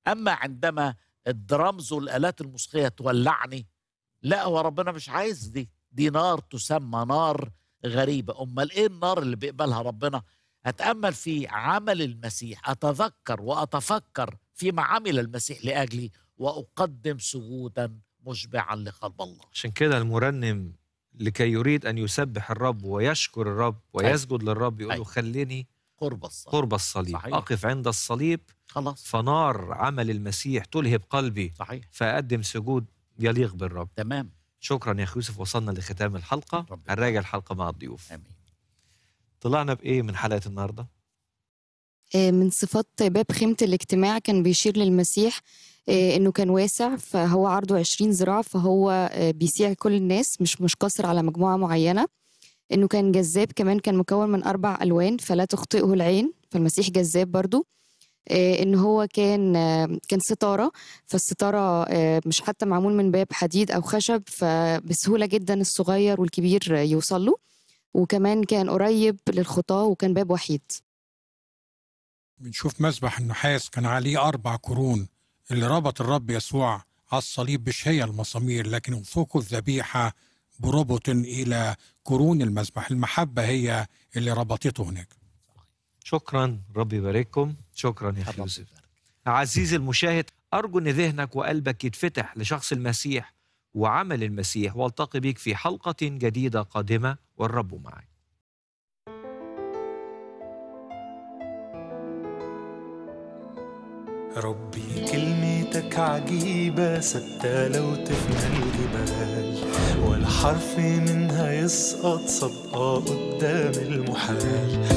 اما عندما الدرامز والالات الموسيقيه تولعني لا هو ربنا مش عايز دي دي نار تسمى نار غريبه امال ايه النار اللي بيقبلها ربنا اتامل في عمل المسيح اتذكر واتفكر فيما عمل المسيح لاجلي واقدم سجودا مشبعا لقلب الله عشان كده المرنم لكي يريد ان يسبح الرب ويشكر الرب ويسجد للرب يقول له أيوة. خليني قرب الصلاه قرب الصليب صحيح. اقف عند الصليب خلاص فنار عمل المسيح تلهب قلبي صحيح فاقدم سجود يليق بالرب تمام شكرا يا اخي يوسف وصلنا لختام الحلقه ربنا هنراجع الحلقه مع الضيوف امين طلعنا بايه من حلقه النهارده آه، من صفات باب خيمة الاجتماع كان بيشير للمسيح آه، انه كان واسع فهو عرضه 20 ذراع فهو آه، بيسيع كل الناس مش مش قاصر على مجموعة معينة انه كان جذاب كمان كان مكون من اربع الوان فلا تخطئه العين فالمسيح جذاب برضو آه، ان هو كان آه، كان ستاره فالستاره آه، مش حتى معمول من باب حديد او خشب فبسهوله جدا الصغير والكبير آه، يوصل له وكمان كان قريب للخطاه وكان باب وحيد بنشوف مسبح النحاس كان عليه أربع قرون اللي ربط الرب يسوع على الصليب مش هي المسامير لكن فوق الذبيحة بربط إلى قرون المسبح المحبة هي اللي ربطته هناك شكرا رب يبارككم شكرا يا اخي الرب يوسف يبارك. عزيزي المشاهد أرجو أن ذهنك وقلبك يتفتح لشخص المسيح وعمل المسيح والتقي بك في حلقة جديدة قادمة والرب معك ربي كلمتك عجيبة ثابتة لو تفنى الجبال ولا حرف منها يسقط صدقة قدام المحال